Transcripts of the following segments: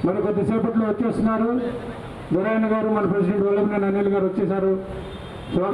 మరి కొద్దిసేపట్లో వచ్చేస్తున్నారు గురాయన గారు మన ప్రెసిడెంట్ వల్లభనేని అనిల్ గారు వచ్చేసారు సో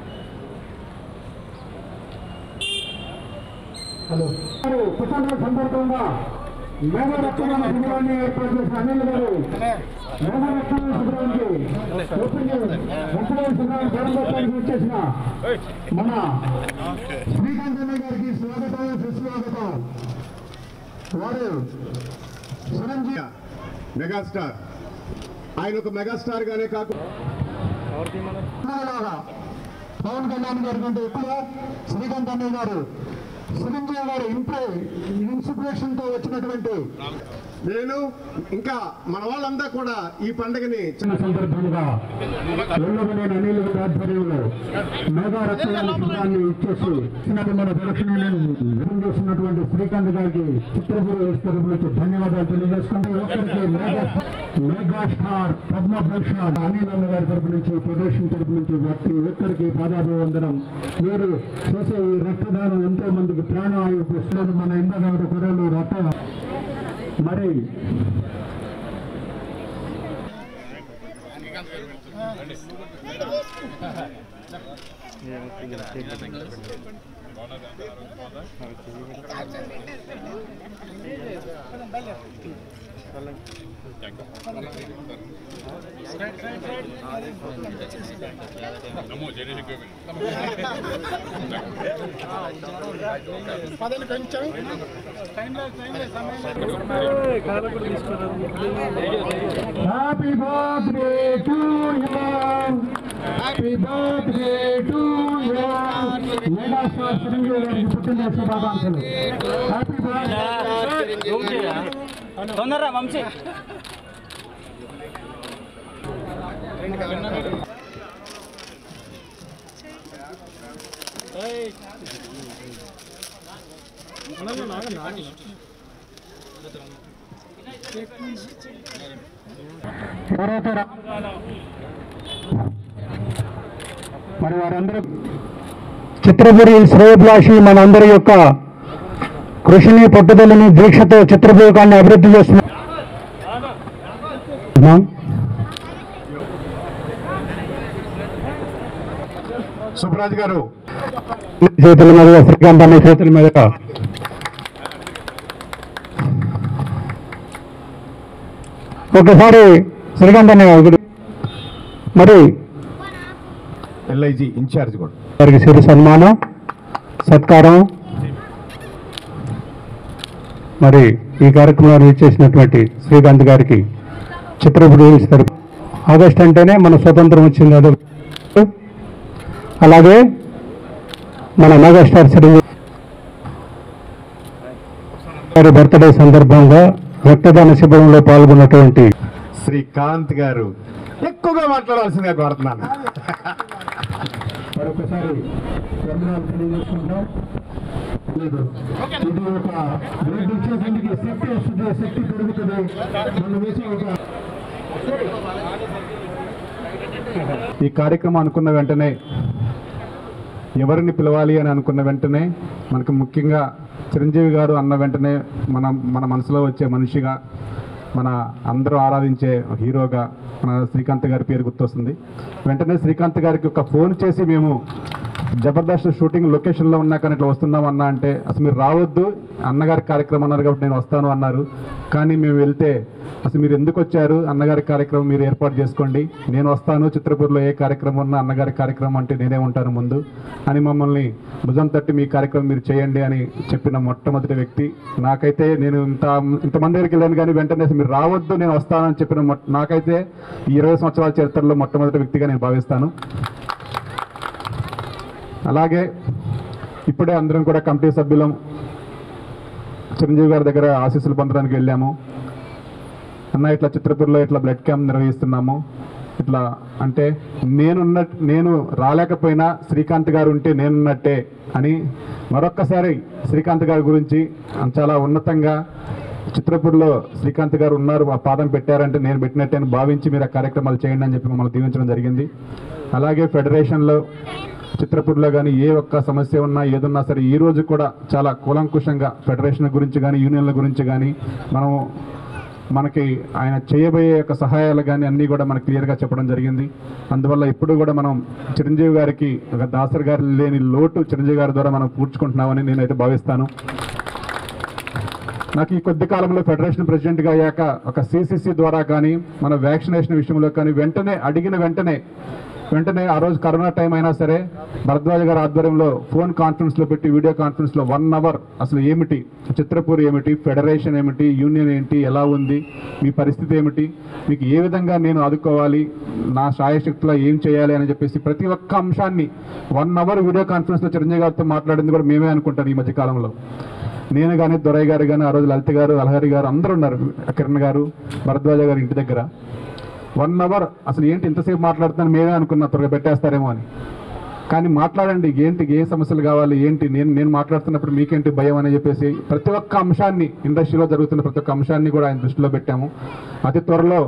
హలో పుట్టిన సందర్భంగా మేఘ రక్తదాన శిబిరాన్ని ఏర్పాటు చేసిన అనిల్ గారు మేఘ రక్తదాన శిబిరానికి ఓపెనింగ్ రక్తదాన శిబిరాన్ని ప్రారంభోత్సవానికి వచ్చేసిన మన శ్రీకాంత్ అన్న గారికి స్వాగతం సుస్వాగతం వారు చిరంజీవి మెగాస్టార్ ఆయన ఒక మెగాస్టార్ గానే కాకుండా లాగా పవన్ కళ్యాణ్ గారి కంటే ఎక్కువ శ్రీకాంత్ అన్నయ్య గారు చిరంజీవి గారు ఇంప్రే ఇన్స్పిరేషన్ తో వచ్చినటువంటి నేను ఇంకా మన వాళ్ళంతా కూడా ఈ పండుగని చిన్న సందర్భంగా ఎల్లవనేని అనిల్ గారి ఆధ్వర్యంలో మెగా రక్తదాన శిబిరాన్ని ఇచ్చేసి ఇచ్చినట్టు మన దర్శనం చేస్తున్నటువంటి శ్రీకాంత్ గారికి చిత్రపురి తరపు నుంచి ధన్యవాదాలు తెలియజేసుకుంటూ ఒక్కరికి mega mega star Padma Bhushan Anil అన్న గారి తరపు నుంచి ప్రదర్శన తరపు నుంచి వ్యక్తి ఒక్కరికి పాదాభివందనం మీరు చేసే ఈ రక్తదానం ఎంతో మందికి ప్రాణాయు ఇస్తున్నారు మన ఇంద్రనగర కొరలు రక్త మరి Happy birthday to you. Happy birthday to you. Megastar Chiranjeevi గారికి పుట్టినరోజు శుభాకాంక్షలు హ్యాపీ బర్త్డే తొందరరా వంశీ తర్వాత రా- మరి వారందరూ చిత్రపురి శ్రేయభిలాషి మనందరి యొక్క కృషిని పట్టుదలని దీక్షతో చిత్రపూరకాన్ని అభివృద్ధి చేస్తున్నారు సుబ్రాజ్ గారు చేతుల మీదుగా శ్రీకాంత్ అనే చేతుల మీదుగా ఒకసారి శ్రీకాంత్ అనే మరి ఎల్ఐజి ఇన్ఛార్జ్ కూడా వారికి సిరి సన్మానం సత్కారం మరి ఈ కార్యక్రమాన్ని ఇచ్చేసినటువంటి శ్రీకాంత్ గారికి చిత్రపుడు ఇస్తారు ఆగస్ట్ అంటేనే మన స్వతంత్రం వచ్చింది అదే అలాగే మన మెగాస్టార్ చిరంజీవి గారి బర్త్డే సందర్భంగా రక్తదాన శిబిరంలో పాల్గొన్నటువంటి శ్రీకాంత్ గారు ఎక్కువగా మాట్లాడాల్సిందిగా కోరుతున్నాను మరొకసారి ధన్యవాదాలు తెలియజేసుకుంటాం లేదు. ఇది ఒక బ్లడ్ ఇచ్చేసరికి శక్తి వస్తుంది శక్తి పెరుగుతుంది మనం వేసే ఒక ఈ కార్యక్రమం అనుకున్న వెంటనే ఎవరిని పిలవాలి అని అనుకున్న వెంటనే మనకు ముఖ్యంగా చిరంజీవి గారు అన్న వెంటనే మన మన మనసులో వచ్చే మనిషిగా మన అందరూ ఆరాధించే హీరోగా మన శ్రీకాంత్ గారి పేరు గుర్తొస్తుంది వెంటనే శ్రీకాంత్ గారికి ఒక ఫోన్ చేసి మేము జబర్దస్త్ షూటింగ్ లొకేషన్లో ఉన్నా కానీ ఇట్లా వస్తున్నాం అన్న అంటే అసలు మీరు రావద్దు అన్నగారి కార్యక్రమం అన్నారు కాబట్టి నేను వస్తాను అన్నారు కానీ మేము వెళ్తే అసలు మీరు ఎందుకు వచ్చారు అన్నగారి కార్యక్రమం మీరు ఏర్పాటు చేసుకోండి నేను వస్తాను చిత్రపూర్లో ఏ కార్యక్రమం ఉన్నా అన్నగారి కార్యక్రమం అంటే నేనే ఉంటాను ముందు అని మమ్మల్ని భుజం తట్టి మీ కార్యక్రమం మీరు చేయండి అని చెప్పిన మొట్టమొదటి వ్యక్తి నాకైతే నేను ఇంత ఇంతమంది దగ్గరికి వెళ్ళాను కానీ వెంటనే అసలు మీరు రావద్దు నేను వస్తానని చెప్పిన మొట్ట- నాకైతే ఈ ఇరవై సంవత్సరాల చరిత్రలో మొట్టమొదటి వ్యక్తిగా నేను భావిస్తాను అలాగే ఇప్పుడే అందరం కూడా కమిటీ సభ్యులం చిరంజీవి గారి దగ్గర ఆశీస్సులు పొందడానికి వెళ్ళాము అన్న ఇట్లా చిత్రపూర్లో ఇట్లా బ్లడ్ క్యాంప్ నిర్వహిస్తున్నాము ఇట్లా అంటే నేనున్న నేను రాలేకపోయినా శ్రీకాంత్ గారు ఉంటే నేనున్నట్టే అని మరొక్కసారి శ్రీకాంత్ గారి గురించి చాలా ఉన్నతంగా చిత్రపూర్లో శ్రీకాంత్ గారు ఉన్నారు ఆ పాదం పెట్టారంటే నేను పెట్టినట్టే అని భావించి మీరు ఆ కార్యక్రమాలు చేయండి అని చెప్పి మమ్మల్ని దీవించడం జరిగింది అలాగే ఫెడరేషన్లో చిత్రపూర్లో కానీ ఏ ఒక్క సమస్య ఉన్నా ఏదున్నా సరే ఈ రోజు కూడా చాలా కూలంకుషంగా ఫెడరేషన్ గురించి కానీ యూనియన్ల గురించి కానీ మనం మనకి ఆయన చేయబోయే యొక్క సహాయాలు కానీ అన్నీ కూడా మనకు క్లియర్గా చెప్పడం జరిగింది అందువల్ల ఇప్పుడు కూడా మనం చిరంజీవి గారికి ఒక దాసర్ గారి లేని లోటు చిరంజీవి గారి ద్వారా మనం పూడ్చుకుంటున్నామని నేనైతే భావిస్తాను నాకు ఈ కొద్ది కాలంలో ఫెడరేషన్ ప్రెసిడెంట్గా అయ్యాక ఒక సిసిసి ద్వారా కానీ మన వ్యాక్సినేషన్ విషయంలో కానీ వెంటనే అడిగిన వెంటనే వెంటనే ఆ రోజు కరోనా టైం అయినా సరే భరద్వాజ్ గారి ఆధ్వర్యంలో ఫోన్ కాన్ఫరెన్స్లో పెట్టి వీడియో కాన్ఫరెన్స్లో వన్ అవర్ అసలు ఏమిటి చిత్రపూర్ ఏమిటి ఫెడరేషన్ ఏమిటి యూనియన్ ఏంటి ఎలా ఉంది మీ పరిస్థితి ఏమిటి మీకు ఏ విధంగా నేను ఆదుకోవాలి నా శాయశక్తిలో ఏం చేయాలి అని చెప్పేసి ప్రతి ఒక్క అంశాన్ని వన్ అవర్ వీడియో కాన్ఫరెన్స్లో చిరంజీవి గారితో మాట్లాడింది కూడా మేమే అనుకుంటాను ఈ మధ్య కాలంలో నేను కానీ దొరయ్య గారు కానీ ఆ రోజు లలిత గారు అలహరి గారు అందరూ ఉన్నారు కిరణ్ గారు భరద్వాజ గారు ఇంటి దగ్గర వన్ అవర్ అసలు ఏంటి ఇంతసేపు మాట్లాడుతాను మేమే అనుకున్నా త్వరగా పెట్టేస్తారేమో అని కానీ మాట్లాడండి ఏంటి ఏ సమస్యలు కావాలి ఏంటి నేను నేను మాట్లాడుతున్నప్పుడు మీకేంటి భయం అని చెప్పేసి ప్రతి ఒక్క అంశాన్ని ఇండస్ట్రీలో జరుగుతున్న ప్రతి ఒక్క అంశాన్ని కూడా ఆయన దృష్టిలో పెట్టాము అతి త్వరలో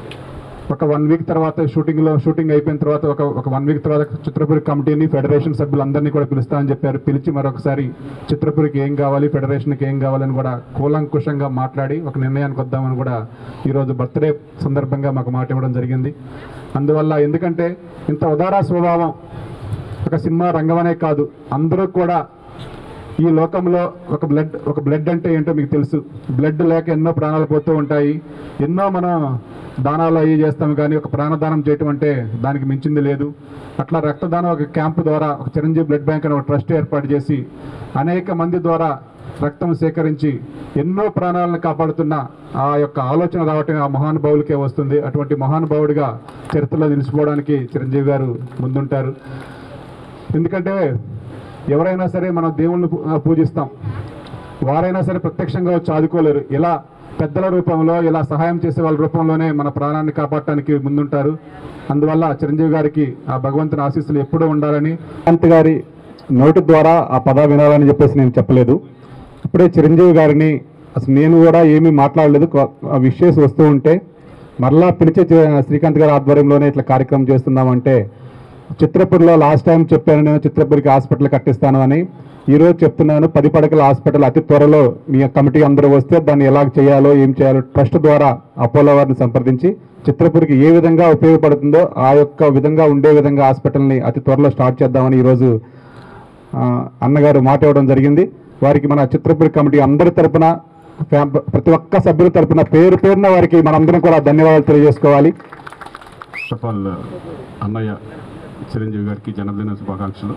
ఒక వన్ వీక్ తర్వాత షూటింగ్లో షూటింగ్ అయిపోయిన తర్వాత ఒక ఒక వన్ వీక్ తర్వాత చిత్రపురి కమిటీని ఫెడరేషన్ సభ్యులందరినీ కూడా పిలుస్తామని చెప్పారు పిలిచి మరొకసారి చిత్రపురికి ఏం కావాలి ఫెడరేషన్కి ఏం కావాలని కూడా కూలంకుషంగా మాట్లాడి ఒక నిర్ణయానికి వద్దామని కూడా ఈరోజు బర్త్డే సందర్భంగా మాకు మాట ఇవ్వడం జరిగింది అందువల్ల ఎందుకంటే ఇంత ఉదార స్వభావం ఒక సినిమా రంగమనే కాదు అందరూ కూడా ఈ లోకంలో ఒక బ్లడ్ ఒక బ్లడ్ అంటే ఏంటో మీకు తెలుసు బ్లడ్ లేక ఎన్నో ప్రాణాలు పోతూ ఉంటాయి ఎన్నో మనం దానాలు అవి చేస్తాం కానీ ఒక ప్రాణదానం చేయటం అంటే దానికి మించింది లేదు అట్లా రక్తదానం ఒక క్యాంపు ద్వారా ఒక చిరంజీవి బ్లడ్ బ్యాంక్ అనే ఒక ట్రస్ట్ ఏర్పాటు చేసి అనేక మంది ద్వారా రక్తం సేకరించి ఎన్నో ప్రాణాలను కాపాడుతున్న ఆ యొక్క ఆలోచన రావటం ఆ మహానుభావులకే వస్తుంది అటువంటి మహానుభావుడిగా చరిత్రలో నిలిచిపోవడానికి చిరంజీవి గారు ముందుంటారు ఎందుకంటే ఎవరైనా సరే మనం దేవుళ్ళని పూ- ఆ, పూజిస్తాం వారైనా సరే ప్రత్యక్షంగా వచ్చి ఆదుకోలేరు ఇలా పెద్దల రూపంలో ఇలా సహాయం చేసే వాళ్ళ రూపంలోనే మన ప్రాణాన్ని కాపాడటానికి ముందుంటారు అందువల్ల చిరంజీవి గారికి ఆ భగవంతుని ఆశీస్సులు ఎప్పుడూ ఉండాలని అంత్ గారి నోటి ద్వారా ఆ పద వినాలని చెప్పేసి నేను చెప్పలేదు ఇప్పుడే చిరంజీవి గారిని అసలు నేను కూడా ఏమీ మాట్లాడలేదు కొ- ఆ విషయస్ వస్తూ ఉంటే మరలా పిలిచే చి- శ్రీకాంత్ గారి ఆధ్వర్యంలోనే ఇట్లా కార్యక్రమం చేస్తున్నామంటే చిత్రపూర్లో లాస్ట్ టైం చెప్పాను నేను చిత్రపూర్కి హాస్పిటల్ కట్టిస్తాను అని ఈరోజు చెప్తున్నాను పది పడకల హాస్పిటల్ అతి త్వరలో మీ కమిటీ అందరూ వస్తే దాన్ని ఎలా చేయాలో ఏం చేయాలో ట్రస్ట్ ద్వారా అపోలో వారిని సంప్రదించి చిత్రపూర్కి ఏ విధంగా ఉపయోగపడుతుందో ఆ యొక్క విధంగా ఉండే విధంగా హాస్పిటల్ని అతి త్వరలో స్టార్ట్ చేద్దామని ఈరోజు ఆ, అన్నగారు మాట ఇవ్వడం జరిగింది వారికి మన చిత్రపూర్ కమిటీ అందరి తరపున ఫ్యామ్- ప్రతి ఒక్క సభ్యుల తరపున పేరు పేరున వారికి మనందరం కూడా ధన్యవాదాలు తెలియజేసుకోవాలి ఫస్ట్ ఆఫ్ ఆల్ అన్నయ్య చిరంజీవి గారికి జన్మదిన శుభాకాంక్షలు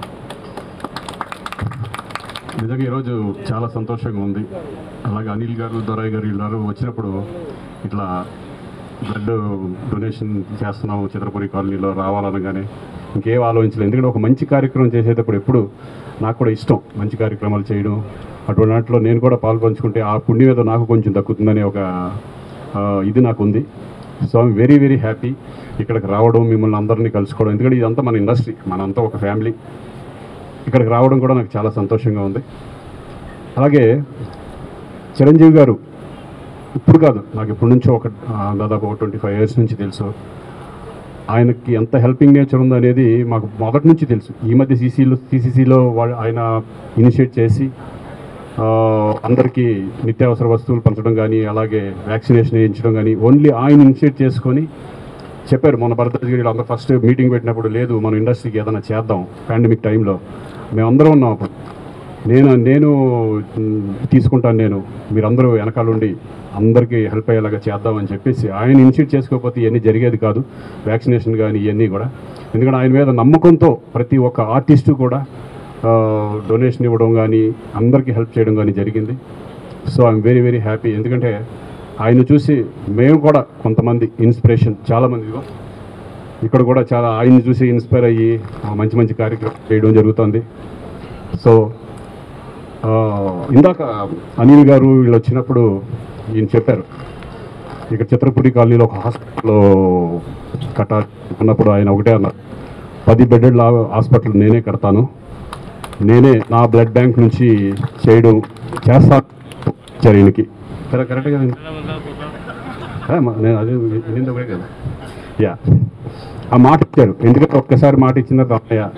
నిజంగా ఈరోజు చాలా సంతోషంగా ఉంది అలాగే అనిల్ గారు దొరయ్య గారు వీళ్ళందరూ వచ్చినప్పుడు ఇట్లా బ్లడ్ డొనేషన్ చేస్తున్నాము చిత్రపురి కాలనీలో రావాలనగానే ఇంకేం ఆలోచించలేదు ఎందుకంటే ఒక మంచి కార్యక్రమం చేసేటప్పుడు ఎప్పుడు నాకు కూడా ఇష్టం మంచి కార్యక్రమాలు చేయడం అటువంటి వాటిలో నేను కూడా పాలు పంచుకుంటే ఆ పుణ్యం ఏదో నాకు కొంచెం దక్కుతుందనే ఒక ఆ, ఇది నాకు ఉంది so I'm very very happy ఇక్కడికి రావడం మిమ్మల్ని అందరినీ కలుసుకోవడం ఎందుకంటే ఇదంతా మన ఇండస్ట్రీ మనంతా ఒక ఫ్యామిలీ ఇక్కడికి రావడం కూడా నాకు చాలా సంతోషంగా ఉంది అలాగే చిరంజీవి గారు ఇప్పుడు కాదు నాకు ఇప్పటి నుంచో ఒక ఆ, దాదాపు ఒక ట్వంటీ ఫైవ్ ఇయర్స్ నుంచి తెలుసు ఆయనకి ఎంత హెల్పింగ్ నేచర్ ఉందో అనేది మాకు మొదటి నుంచి తెలుసు ఈ మధ్య సీసీలో సీసీసీలో ఆయన ఇనిషియేట్ చేసి ఆ, అందరికీ నిత్యావసర వస్తువులు పంచడం కానీ అలాగే వ్యాక్సినేషన్ వేయించడం కానీ ఓన్లీ ఆయన ఇనిషియేట్ చేసుకొని చెప్పారు మన భరద్వాజ్ గారు అందరూ ఫస్ట్ మీటింగ్ పెట్టినప్పుడు లేదు మన ఇండస్ట్రీకి ఏదైనా చేద్దాం పాండమిక్ టైంలో మేమందరం ఉన్నాం అప్పుడు నేను నేను మ్, తీసుకుంటాను నేను మీరందరూ వెనకాలండి అందరికీ హెల్ప్ అయ్యేలాగా చేద్దామని చెప్పేసి ఆయన ఇనిషియేట్ చేసుకోకపోతే ఇవన్నీ జరిగేది కాదు వ్యాక్సినేషన్ కానీ ఇవన్నీ కూడా ఎందుకంటే ఆయన మీద నమ్మకంతో ప్రతి ఒక్క ఆర్టిస్టు కూడా డొనేషన్ ఇవ్వడం కానీ అందరికీ హెల్ప్ చేయడం కానీ జరిగింది so I'm very very happy ఎందుకంటే ఆయన చూసి మేము కూడా కొంతమంది ఇన్స్పిరేషన్ చాలామంది ఇదిగో ఇక్కడ కూడా చాలా ఆయన్ని చూసి ఇన్స్పైర్ అయ్యి ఆ, మంచి మంచి కార్యక్రమం చేయడం జరుగుతుంది సో ఆ, ఇందాక అనిల్ గారు వీళ్ళు వచ్చినప్పుడు ఈయన చెప్పారు ఇక్కడ చిత్రపురి కాలనీలో ఒక హాస్పిటల్లో కట్టాలన్నప్పుడు ఆయన ఒకటే అన్నారు పది బెడ్డెడ్ హాస్పిటల్ నేనే కడతాను నేనే నా బ్లడ్ బ్యాంక్ నుంచి చేయడం చేస్తా చర్యనికి కరెక్ట్ కరెక్ట్ కదండి ఆ, మ- నేను అదే వినింది ఒకటే కదా యా ఆ మాట ఇచ్చారు ఎందుకంటే ఒక్కసారి మాట ఇచ్చిన తర్వాత అన్నయ్య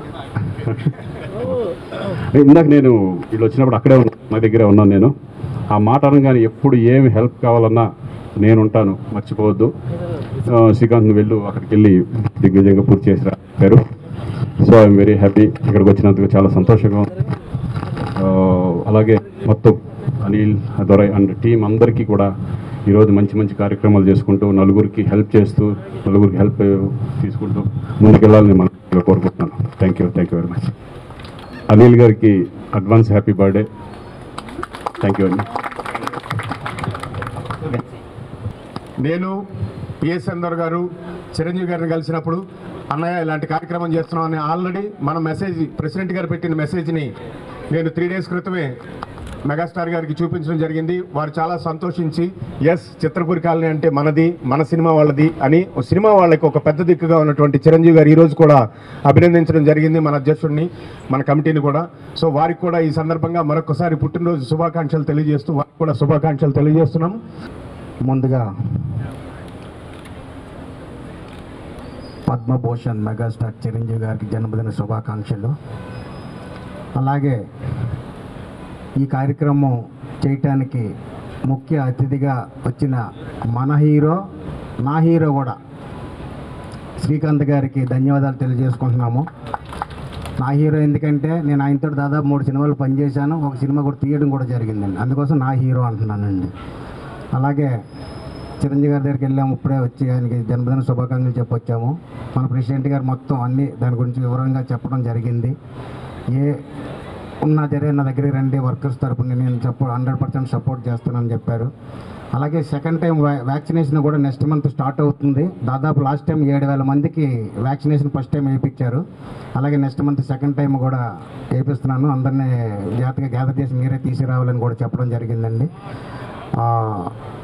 ఇందాక నేను వీళ్ళు వచ్చినప్పుడు అక్కడే ఉన్నా నా దగ్గరే ఉన్నాను నేను ఆ మాట అనగానే ఎప్పుడు ఏమి హెల్ప్ కావాలన్నా నేనుంటాను మర్చిపోవద్దు ఆ, శ్రీకాంత్ వెళ్ళు అక్కడికి వెళ్ళి దిగ్విజయంగా పూర్తి చేసి రారు సో ఐఎమ్ వెరీ హ్యాపీ ఇక్కడికి వచ్చినందుకు చాలా సంతోషంగా ఉంది ఆ, అలాగే మొత్తం అనిల్ దొరై అండ్ టీం అందరికీ కూడా ఈరోజు మంచి మంచి కార్యక్రమాలు చేసుకుంటూ నలుగురికి హెల్ప్ చేస్తూ నలుగురికి హెల్ప్ తీసుకుంటూ ముందుకెళ్ళాలని మనం కోరుకుంటున్నాను thank you thank you very much Anil గారికి advance happy birthday thank you అండి నేను పిఎస్ చందర్ గారు చిరంజీవి గారిని కలిసినప్పుడు అన్నయ్య ఇలాంటి కార్యక్రమం చేస్తున్నామని ఆల్రెడీ మన మెసేజ్ ప్రెసిడెంట్ గారు పెట్టిన మెసేజ్ని నేను త్రీ డేస్ క్రితమే మెగాస్టార్ గారికి చూపించడం జరిగింది వారు చాలా సంతోషించి ఎస్ చిత్రపురి కాలనీ అంటే మనది మన సినిమా వాళ్ళది అని ఓ సినిమా వాళ్ళకి ఒక పెద్ద దిక్కుగా ఉన్నటువంటి చిరంజీవి గారు ఈరోజు కూడా అభినందించడం జరిగింది మన అధ్యక్షుడిని మన కమిటీని కూడా సో వారికి కూడా ఈ సందర్భంగా మరొకసారి పుట్టినరోజు శుభాకాంక్షలు తెలియజేస్తూ వారికి కూడా శుభాకాంక్షలు తెలియజేస్తున్నాం ముందుగా పద్మభూషణ్ మెగాస్టార్ చిరంజీవి గారికి జన్మదిన శుభాకాంక్షలు అలాగే ఈ కార్యక్రమం చేయటానికి ముఖ్య అతిథిగా వచ్చిన మన హీరో నా హీరో కూడా శ్రీకాంత్ గారికి ధన్యవాదాలు తెలియజేసుకుంటున్నాము నా హీరో ఎందుకంటే నేను ఆయనతో దాదాపు మూడు సినిమాలు పనిచేశాను ఒక సినిమా కూడా తీయడం కూడా జరిగిందండి అందుకోసం నా హీరో అంటున్నానండి అలాగే చిరంజీవి గారి దగ్గరికి వెళ్ళాము ఇప్పుడే వచ్చి ఆయనకి జన్మదిన శుభాకాంక్షలు చెప్పొచ్చాము మన ప్రెసిడెంట్ గారు మొత్తం అన్ని దాని గురించి వివరంగా చెప్పడం జరిగింది ఏ ఉన్నా సరే నా దగ్గరికి రండి వర్కర్స్ తరపున నేను సపోర్ట్ హండ్రెడ్ పర్సెంట్ సపోర్ట్ చేస్తానని చెప్పారు అలాగే సెకండ్ టైం వ్యాక్సినేషన్ కూడా నెక్స్ట్ మంత్ స్టార్ట్ అవుతుంది దాదాపు లాస్ట్ టైం ఏడు వేల మందికి వ్యాక్సినేషన్ ఫస్ట్ టైం వేయించారు అలాగే నెక్స్ట్ మంత్ సెకండ్ టైం కూడా వేపిస్తున్నాను అందరినీ జాగ్రత్తగా గ్యాదర్ చేసి మీరే తీసుకురావాలని కూడా చెప్పడం జరిగిందండి ఆ,